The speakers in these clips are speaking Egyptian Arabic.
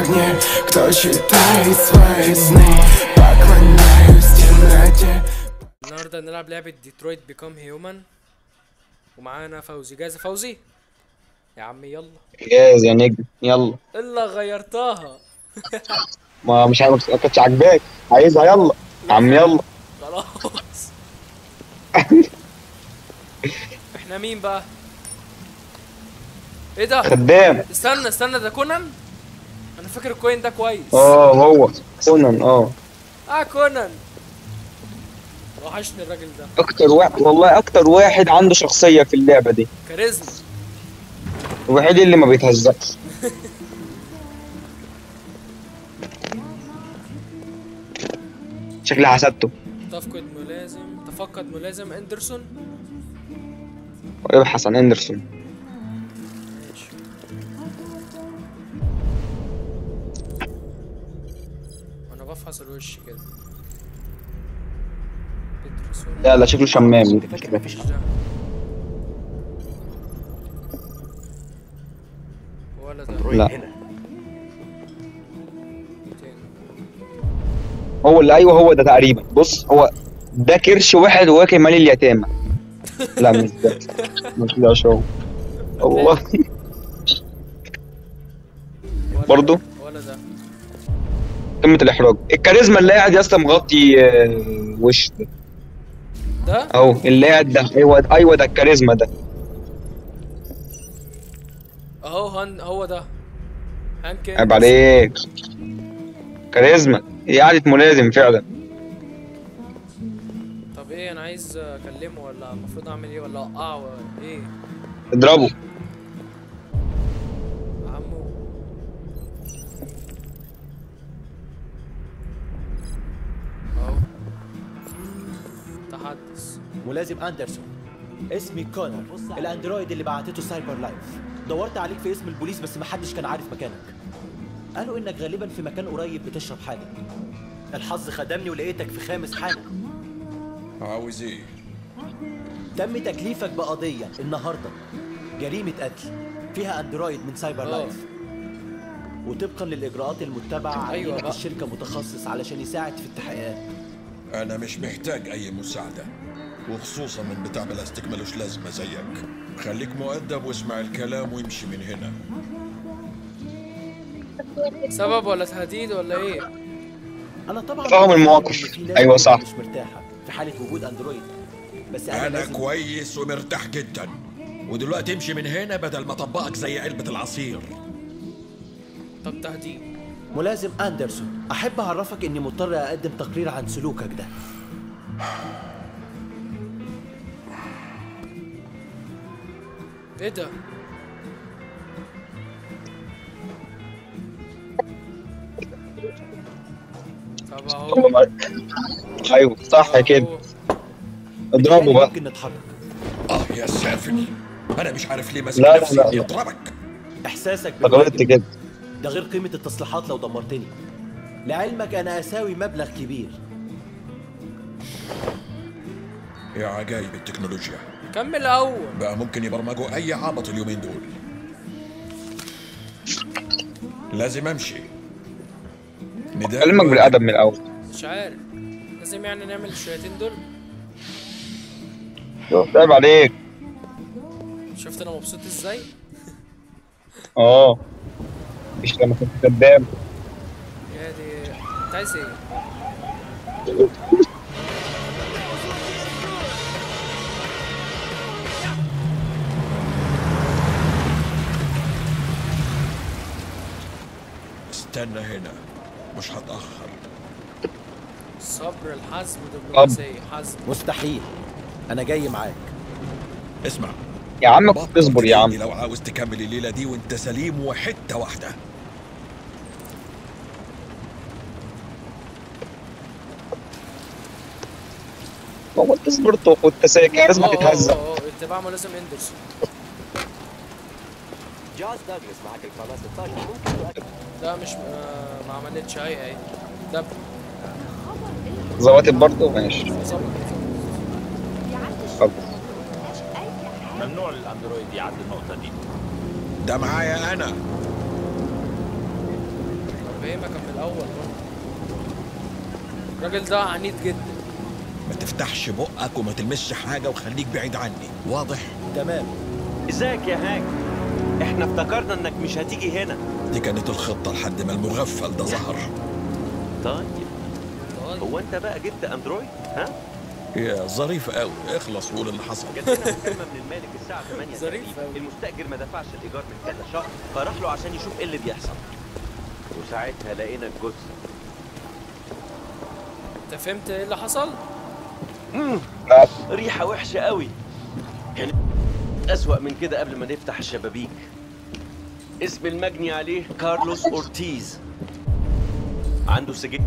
огне Кто читает свои сны Поклоняюсь темноте النهارده هنلعب لعبة ديترويت بيكام هيومن ومعانا فوزي جاهز يا فوزي؟ يا عم يلا جاهز يا نجم يلا الا غيرتها ما مش عارف ما كانتش عاجباك عايزها يلا يا عم يلا خلاص احنا مين بقى؟ ايه ده؟ خدام استنى استنى ده كونان؟ انا فاكر الكوين ده كويس اه هو كونان اه اه كونان وحشني الراجل ده اكتر واحد والله اكتر واحد عنده شخصية في اللعبة دي كاريزما الوحيد اللي ما بيتهزقش شكلي حسدته تفقد ملازم تفقد ملازم اندرسون ابحث عن اندرسون ماشي انا بفحص الوش كده بيترسون لا لا شكله شمام مفيش ده ولا ده لا تاني هو اللي ايوه هو ده تقريبا بص هو ده كرش واحد واكل مال اليتامى لا مش ده مش ده شو والله ولا برضو؟ ده، ولا ده قمة الإحراج الكاريزما اللي قاعد يا اسطى مغطي آه، وش ده ده أهو اللي قاعد ده أيوه أيوه ده الكاريزما ده اهو هن هو ده هانك عيب عليك كاريزما هي قعدة ملازم فعلا طب ايه انا عايز اكلمه ولا المفروض اعمل ايه ولا اوقعه ولا ايه اضربه عمو اهو تحدث ملازم اندرسون اسمي كونر الاندرويد اللي بعتته سايبر لايف دورت عليك في اسم البوليس بس محدش كان عارف مكانك قالوا انك غالبا في مكان قريب بتشرب حاجه الحظ خدمني ولقيتك في خامس حاجه عاوز ايه؟ تم تكليفك بقضيه النهارده جريمه قتل فيها اندرويد من سايبر آه. لايف وطبقا للاجراءات المتبعه أيوة عينت بقى. الشركه متخصص علشان يساعد في التحقيقات انا مش محتاج اي مساعدة وخصوصا من بتاع بلاستيك ملوش لازمة زيك خليك مؤدب واسمع الكلام وامشي من هنا سبب ولا تهديد ولا ايه انا طبعا فاهم المواقف. إن في ناس أيوة صح. مش مرتاحه في حاله وجود اندرويد بس انا, انا لازم كويس ومرتاح جدا ودلوقتي امشي من هنا بدل ما اطبقك زي علبة العصير طب تهديد ملازم اندرسون احب اعرفك اني مضطر اقدم تقرير عن سلوكك ده ايه ده طب اهو أيوه صح كده أهو. اضربه بقى ممكن نتحرك اه يا سافل انا مش عارف ليه ماسك لا، لا، نفسي لا، لا. يضربك احساسك أنت غلطت بالواجب كده ده غير قيمه التصليحات لو دمرتني لعلمك انا اساوي مبلغ كبير يا عجايب التكنولوجيا كمل اول بقى ممكن يبرمجوا اي عبط اليومين دول لازم امشي نداء كلمك بالأدب من الأول مش عارف لازم يعني نعمل الشويتين دول عيب عليك شفت انا مبسوط ازاي اه مش لما كنت كداب يا دي انت عايز ايه استنى هنا مش هتأخر صبر الحزم دبلوماسية حزم مستحيل انا جاي معاك اسمع يا عم بطل كنت اصبر يا عم تجيني لو عاوز تكمل الليلة دي وانت سليم وحتة واحدة هو انت صبرت وكنت ساكت لازم اه، اه، تتهزق اه، اه، اتباع ملازم اندرسون جورج دوغلاس معاك القناة 16 ممكن تؤكد ده مش آه، ما عملتش اي اي ده ظبطت برضه ماشي ظبط طب ممنوع للاندرويد يعدي النقطة دي ده معايا انا فاهمك من الاول برضه الراجل ده عنيد جدا ما تفتحش بقك وما تلمسش حاجة وخليك بعيد عني واضح؟ تمام ازيك يا هانك احنا افتكرنا انك مش هتيجي هنا دي كانت الخطة لحد ما المغفل ده ظهر طيب طيب. هو انت بقى جبت اندرويد ها يا ظريف قوي اخلص وقول اللي حصل جات لنا مكالمه من المالك الساعه 8 ظريف تقريبا أوي. المستاجر ما دفعش الايجار من كذا شهر فراح له عشان يشوف ايه اللي بيحصل وساعتها لقينا الجثه انت فهمت ايه اللي حصل؟ ريحه وحشه قوي كان اسوأ من كده قبل ما نفتح الشبابيك اسم المجني عليه كارلوس اورتيز عنده سجن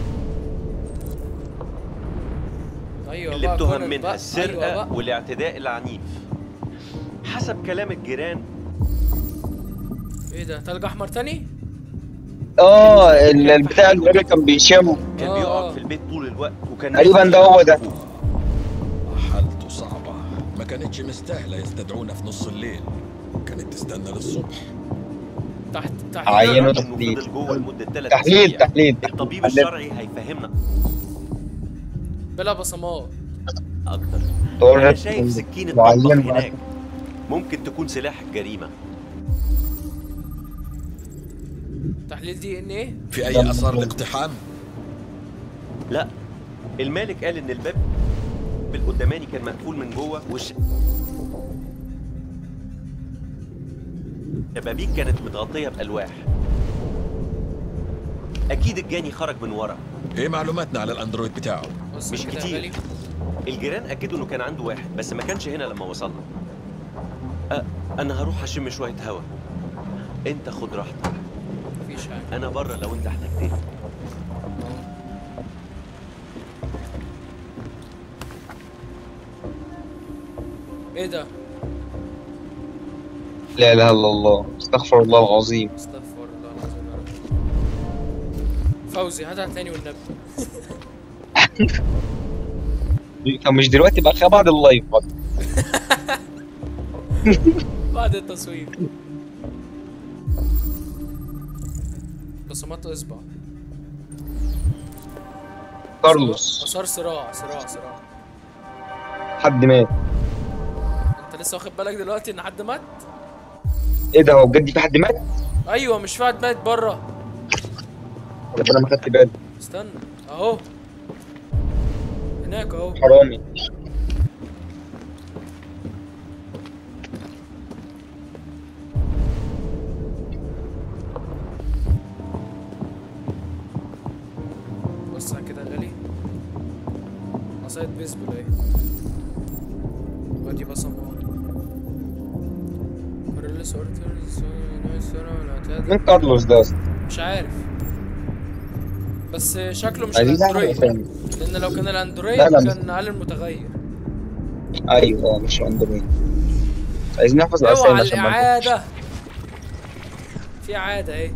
ايوه اللي بقى اتهم كونان منها بقى. السرقه أيوة بقى. والاعتداء العنيف حسب كلام الجيران ايه ده تلج احمر تاني؟ اه ال- البتاع الراجل كان بيشم كان آه، بيقعد آه. في البيت طول الوقت وكان تقريباً ده هو ده. حالته صعبة ما كانتش مستاهلة يستدعونا في نص الليل كانت تستنى للصبح تحت تحت عينه انه تحليل. فضل جوه لمده ثلاث تحليل أسابيع. تحليل الطبيب تحليل. الشرعي هيفهمنا بلا بصمات اكتر دور انا شايف سكينه معين مطبخ بقى. هناك ممكن تكون سلاح الجريمه تحليل دي ان ايه؟ في أي أثار الاقتحام؟ لا المالك قال ان الباب القداماني كان مقفول من جوه والش الشبابيك كانت متغطيه بالواح اكيد الجاني خرج من ورا إيه معلوماتنا على الأندرويد بتاعه؟ بص مش كده يا كتير. غالي. الجيران اكدوا انه كان عنده واحد بس ما كانش هنا لما وصلنا أه انا هروح اشم شويه هوا انت خد راحتك مفيش حاجه انا بره لو انت احتجتني ايه ده؟ لا اله الا الله استغفر الله العظيم استغفر الله العظيم يا رب فوزي هاتها تاني والنبي طب مش دلوقتي بقى خليها بعد اللايف بقى. بعد التصوير بصمات اصبع كارلوس مسار صراع صراع صراع حد مات انت لسه واخد بالك دلوقتي ان حد مات؟ ايه ده هو بجد في حد مات؟ ايوه مش في حد مات بره طب انا ما خدت بالي استنى اهو هناك اهو حرامي وسع كده يا غالي عصاية بيسبول اهي ودي بصمات كارلوس اورتيز مين كارلوس ده اصلا؟ مش عارف بس شكله مش عايزين نعمل الاندرويد اسامي لان لو كان الاندرويد لا، لا، مش- كان على المتغير ايوه مش اندرويد عايزين نحفظ الاسامي اوعى عشان ما الاعادة في اعادة اهي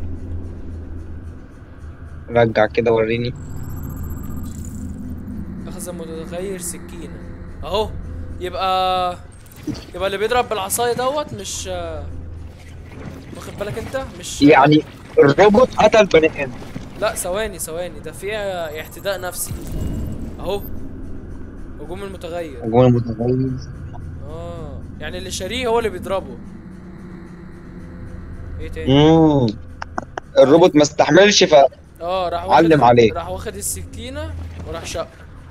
رجع كده وريني اخذ متغير سكينة اهو يبقى يبقى اللي بيضرب بالعصاية دوت مش واخد بالك انت مش يعني الروبوت قتل بني ادم لا ثواني ثواني ده في اعتداء نفسي اهو هجوم المتغير هجوم المتغير اه يعني اللي شاريه هو اللي بيضربه ايه تاني امم الروبوت ما استحملش ف اه راح واخد علم عليه. راح واخد السكينة وراح شق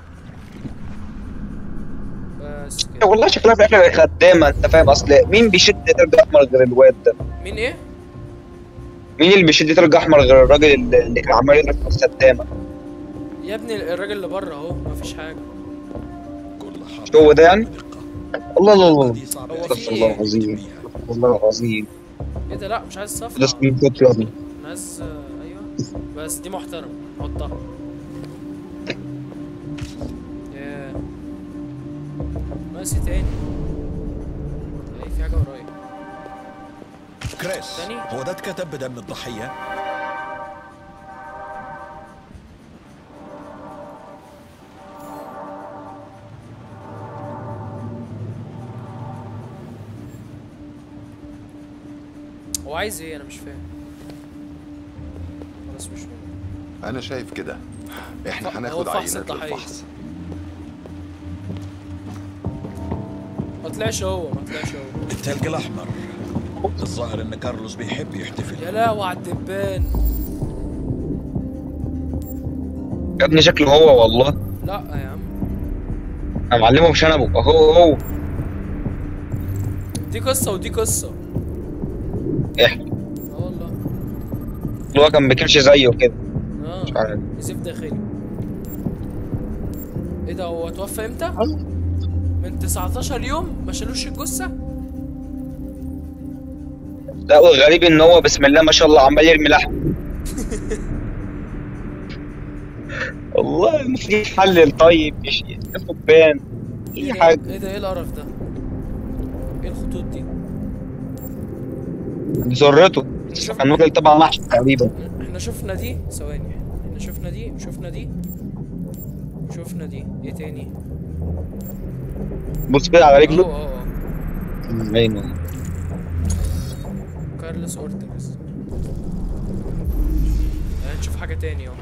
بس كده والله شكلها في الاخر خدامه انت فاهم اصل مين بيشد درج احمر غير الواد ده مين ايه؟ مين اللي بيشد درج احمر غير الراجل اللي اللي كان عمال يضرب في الخدامه يا ابني الراجل اللي بره اهو مفيش حاجة كل حرف شو هو ده يعني؟ بدقة. الله الله الله دي صعبة هو أوي في استغفر الله إيه؟ العظيم بيها. والله العظيم ايه ده لا مش عايز ده صفحة سكرين شوت يا ابني انا عايز آه، ايوه بس دي محترمة حطها ياه ناقص إيه تاني ايه في حاجة ورايا كريس تاني؟ هو ده اتكتب بدم الضحية؟ هو عايز ايه انا مش فاهم بس مش مهم. انا شايف كده احنا هو هناخد فحص عينات الضحية. للفحص ما طلعش هو ما طلعش هو التلج الاحمر الظاهر ان كارلوس بيحب يحتفل يا لهوي على الدبان يا ابني شكله هو والله لا يا عم انا معلمه بشنبه اهو هو دي قصة ودي قصة احنا اه والله اللي هو كان بيكرش زيه كده مش اه عارف نزيف داخلي ايه ده هو توفى امتى؟ من 19 يوم ما شالوش الجثة؟ لا والغريب ان هو بسم الله ما شاء الله عمال يرمي لحم والله المفروض يتحلل طيب يش- ياخد بان ايه اي ده حاجه ايه ده ايه القرف ده؟ ايه الخطوط دي؟ ذرته كان راجل طبعا محشي تقريبا احنا شفنا دي ثواني احنا شفنا دي شفنا دي شفنا دي ايه تاني؟ بص كده على اه رجله اه اه باينه كارلوس اورتيغاس يعني نشوف حاجة تاني اهو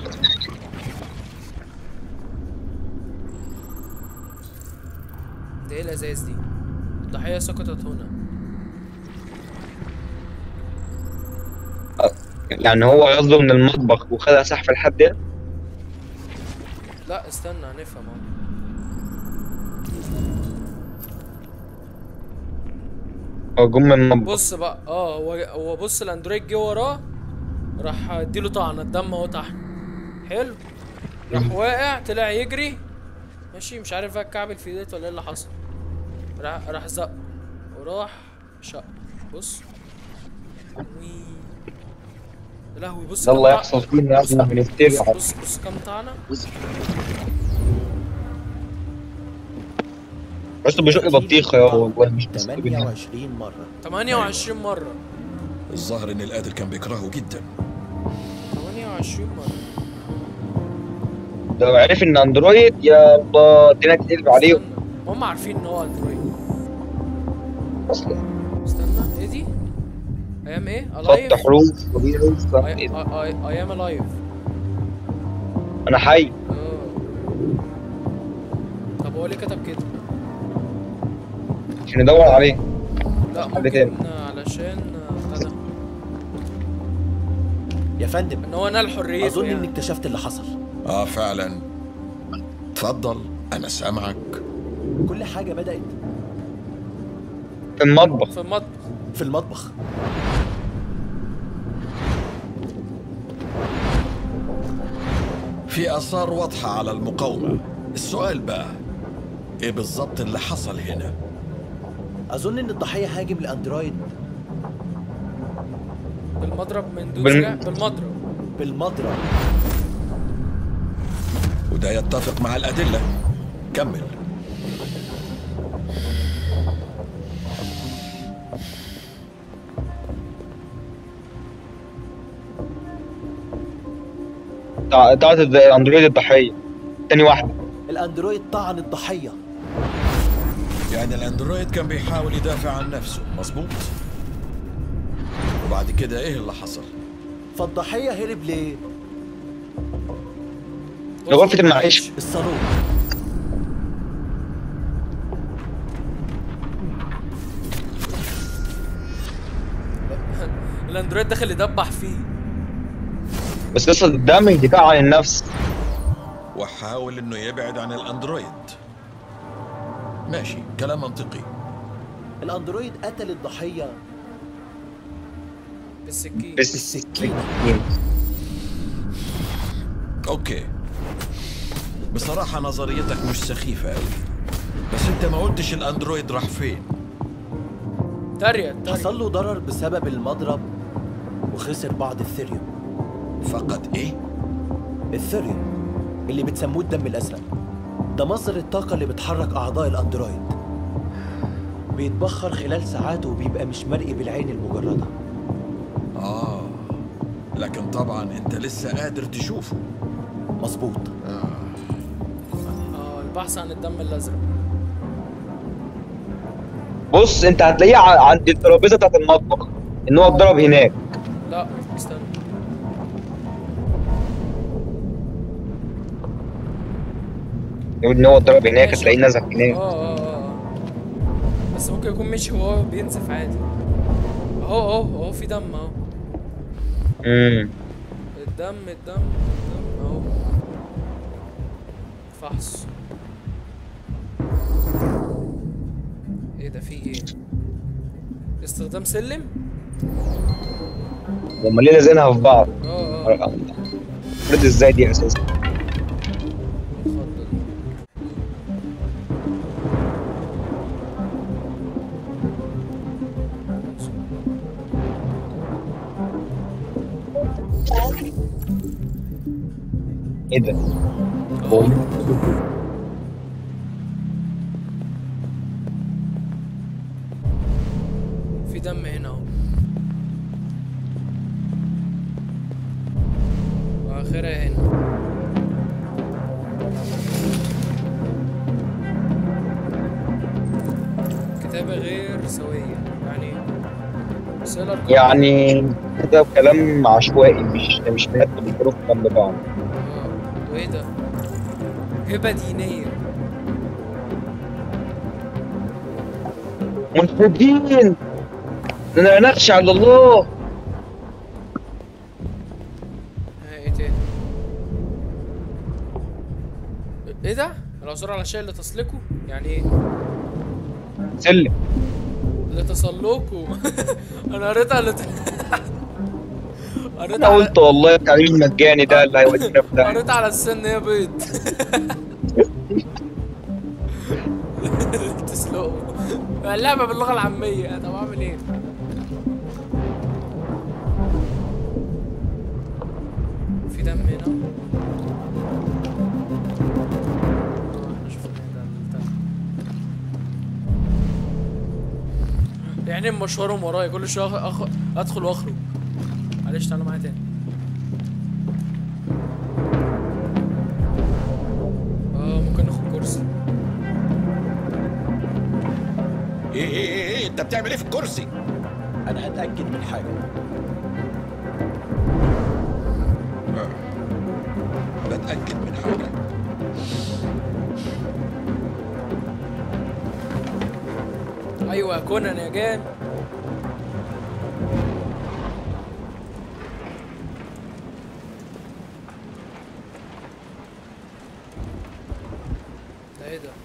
ده ايه الازاز دي؟ الضحية سقطت هنا يعني هو قصده من المطبخ وخدها سحف لحد هنا لا استنى هنفهم اهو هو جم من المطبخ بص بقى اه هو هو بص الاندرويد جه وراه راح اديله طعنه الدم اهو تحت حلو راح واقع طلع يجري ماشي مش عارف بقى اتكعبل في ايديته ولا ايه اللي حصل راح راح زق وراح شق بص وي يا لهوي بص ده كام الله طع- يحصل فينا يا بص- ابني بنفتري بص بص بص كام طعنه بس بيشق بطيخه يا والله مش بس 28 مرة 28 مره الظاهر ان القاتل كان بيكرهه جدا 28 مره لو عرف ان اندرويد يا الله الدنيا تقلب عليه استنى. هم عارفين ان هو اندرويد اصلا استنى ايه دي ايام ايه خط الايف حروف وبيروف ايام الايف انا حي اه طب هو ليه كتب كده عشان ندور عليه لا حد تاني. ممكن علشان آه، بتاع ده يا فندم ان هو نال حريته أظن إني يعني اكتشفت اللي حصل اه فعلا اتفضل انا سامعك كل حاجة بدأت في المطبخ في المطبخ في المطبخ في اثار واضحه على المقاومه السؤال بقى ايه بالظبط اللي حصل هنا أظن إن الضحية هاجم الأندرويد بالمضرب من دوس بال- جا- بالمضرب بالمضرب وده يتفق مع الادله كمل بتاع- بتاعت الاندرويد الضحيه تاني واحده الأندرويد طعن الضحية يعني الاندرويد كان بيحاول يدافع عن نفسه مظبوط وبعد كده ايه اللي حصل فالضحية هرب ليه؟ لغرفه المعيشه الصاروخ الاندرويد داخل يدبح فيه بس قصه ده مش دفاع عن النفس وحاول انه يبعد عن الاندرويد ماشي كلام منطقي الأندرويد قتل الضحية بالسكين بس بالسكينة اوكي بصراحة نظريتك مش سخيفة أوي بس انت ما قلتش الاندرويد راح فين تريا تريا حصل له ضرر بسبب المضرب وخسر بعض الثيريوم فقد ايه الثيريوم اللي بتسموه الدم الأزرق ده مصدر الطاقة اللي بتحرك أعضاء الأندرويد بيتبخر خلال ساعات وبيبقى مش مرئي بالعين المجردة اه لكن طبعا انت لسه قادر تشوفه مظبوط اه البحث عن الدم الازرق بص انت هتلاقيه ع- عند الترابيزه بتاعت المطبخ ان هو اتضرب هناك لا استنى يقول ان هو اتضرب هناك هتلاقيه نزف اه هناك اه اه آه. بس ممكن يكون مشي وهو بينزف عادي اهو اهو اهو في دم اهو امم الدم الدم الدم اهو فحص ايه ده في ايه استخدام سلم هما ليه لازقينها في بعض اه اه فرد ازاي دي اساسا اتفضل ايه ده اهو في دم هنا اهو واخرها هنا كتابة غير سوية يعني رسالة رقم- يعني كده كلام عشوائي مش مش مرتب الحروف جنب بعض اه وايه ده؟ هبة دينية منفردين انا نخشى على الله ها ايه تاني؟ ايه ده؟ العثور على الشيء اللي تسلكه؟ يعني ايه؟ سلم اللي تسلكه انا قريتها اللي ت... قريت انا على قلت والله التعليم المجاني ده اللي هيودينا في ده قريت على السن هي بيض تسلقه اللعبة باللغة العامية طب اعمل ايه؟ في دم هنا آه، احنا شفنا ده البتاع. يعني مشوارهم ورايا كل شوية أخ... ادخل واخرج معلش تعالوا معايا تاني اه ممكن ناخد كرسي ايه ايه ايه ايه انت بتعمل ايه في الكرسي انا هتاكد من حاجه بتاكد من حاجه ايوه يا كونان يا جان ده ايه ده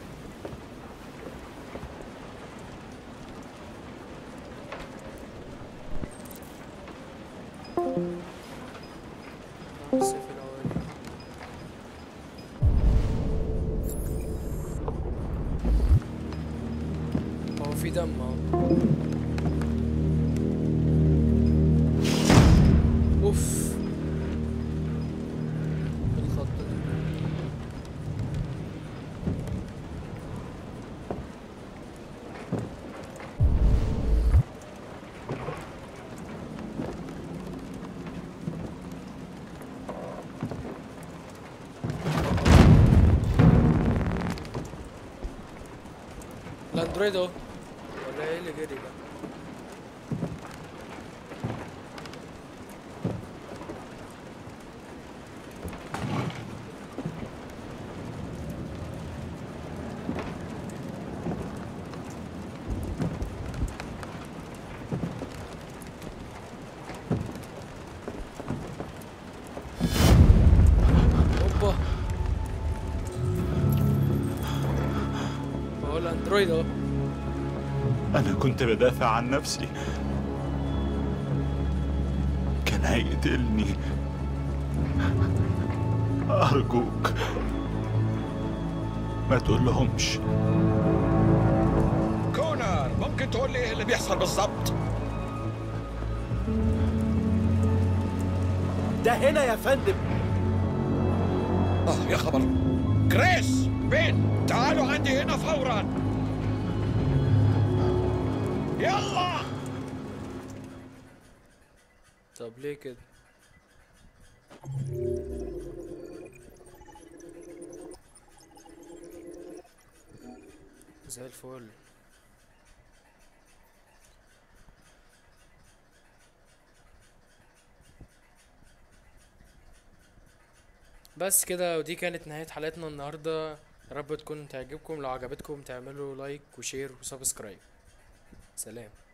السيف الأولاني. هو في دم اهو اوف الخط ده الاندرويد اهو ولا ايه اللي جري ده اوبا اهو الاندرويد اهو أنا كنت بدافع عن نفسي كان هيقتلني أرجوك ما تقول لهمش كونر ممكن تقول لي ايه اللي بيحصل بالظبط ده هنا يا فندم اه يا خبر كريس فين تعالوا عندي هنا فورا يلا طب ليه كده زي الفل بس كده ودي كانت نهاية حلقتنا النهاردة يا رب تكون تعجبكم لو عجبتكم تعملوا لايك وشير وسبسكرايب سلام